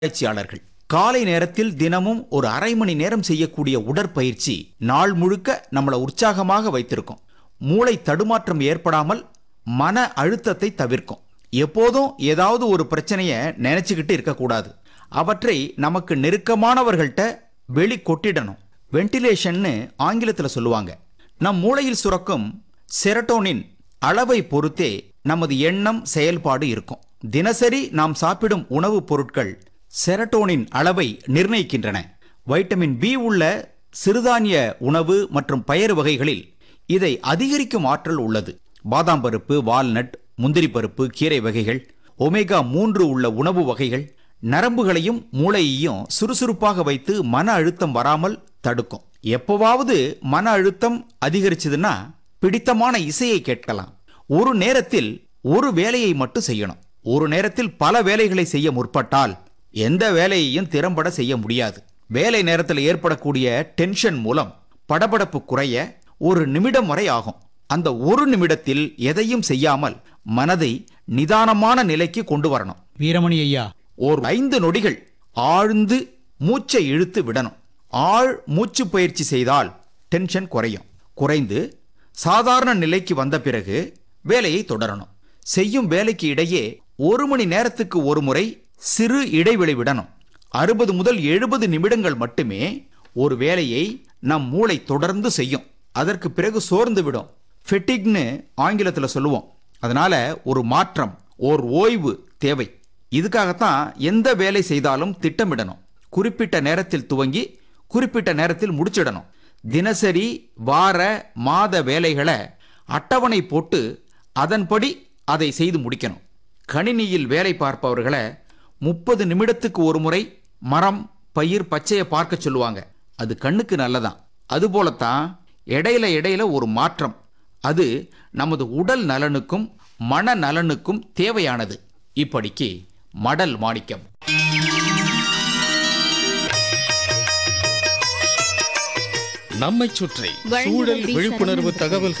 ஆராய்ச்சியாளர்கள் காலை நேரத்தில் தினமும் ஒரு அரை மணி நேரம் செய்யக்கூடிய உடற்பயிற்சி நாள் முழுக்க நம்மளை உற்சாகமாக வைத்திருக்கும் மூளை தடுமாற்றம் ஏற்படாமல் மன அழுத்தத்தை தவிர்க்கும் எப்போதும் ஏதாவது ஒரு பிரச்சனைய நினைச்சுக்கிட்டு இருக்கக்கூடாது அவற்றை நமக்கு நெருக்கமானவர்கள்ட்ட வெளி கொட்டிடணும் வென்டிலேஷன்னு ஆங்கிலத்தில் சொல்லுவாங்க நம் மூளையில் சுரக்கும் செரட்டோனின் அளவை பொறுத்தே நமது எண்ணம் செயல்பாடு இருக்கும் தினசரி நாம் சாப்பிடும் உணவுப் பொருட்கள் செரட்டோனின் அளவை நிர்ணயிக்கின்றன வைட்டமின் பி உள்ள சிறுதானிய உணவு மற்றும் பயறு வகைகளில் இதை அதிகரிக்கும் ஆற்றல் உள்ளது பாதாம் பருப்பு வால்நட் முந்திரி பருப்பு கீரை வகைகள் ஒமேகா மூன்று உள்ள உணவு வகைகள் நரம்புகளையும் மூளையையும் சுறுசுறுப்பாக வைத்து மன அழுத்தம் வராமல் தடுக்கும் எப்பவாவது மன அழுத்தம் அதிகரிச்சதுன்னா பிடித்தமான இசையை கேட்கலாம் ஒரு நேரத்தில் ஒரு வேலையை மட்டும் செய்யணும் ஒரு நேரத்தில் பல வேலைகளை செய்ய முற்பட்டால் எந்த வேலையையும் திறம்பட செய்ய முடியாது வேலை நேரத்தில் ஏற்படக்கூடிய டென்ஷன் மூலம் படபடப்பு குறைய ஒரு நிமிடம் வரை ஆகும் அந்த ஒரு நிமிடத்தில் எதையும் செய்யாமல் மனதை நிதானமான நிலைக்கு கொண்டு வரணும் வீரமணி ஐயா ஓர் ஐந்து நொடிகள் ஆழ்ந்து மூச்சை இழுத்து விடணும் ஆழ் மூச்சு பயிற்சி செய்தால் டென்ஷன் குறையும் குறைந்து சாதாரண நிலைக்கு வந்த பிறகு வேலையை தொடரணும் செய்யும் வேலைக்கு இடையே ஒரு மணி நேரத்துக்கு ஒரு முறை சிறு இடைவெளி விடணும் அறுபது முதல் எழுபது நிமிடங்கள் மட்டுமே ஒரு வேலையை நம் மூளை தொடர்ந்து செய்யும் அதற்கு பிறகு சோர்ந்து விடும் ஃபெட்டிக்னு ஆங்கிலத்தில் சொல்லுவோம் அதனால ஒரு மாற்றம் ஓர் ஓய்வு தேவை இதுக்காகத்தான் எந்த வேலை செய்தாலும் திட்டமிடணும் குறிப்பிட்ட நேரத்தில் துவங்கி குறிப்பிட்ட நேரத்தில் முடிச்சிடணும் தினசரி வார மாத வேலைகளை அட்டவணை போட்டு அதன்படி அதை செய்து முடிக்கணும் கணினியில் வேலை பார்ப்பவர்களை முப்பது நிமிடத்துக்கு ஒரு முறை மரம் பயிர் பச்சையை பார்க்க சொல்லுவாங்க அது கண்ணுக்கு நல்லதான் அதுபோலத்தான் இடையில இடையில ஒரு மாற்றம் அது நமது உடல் நலனுக்கும் மன நலனுக்கும் தேவையானது இப்படிக்கு மடல் மாணிக்கம் நம்மைச் சுற்றி வழங்குவது சூழல் டி. விழிப்புணர்வு சரவணன் தகவல்கள்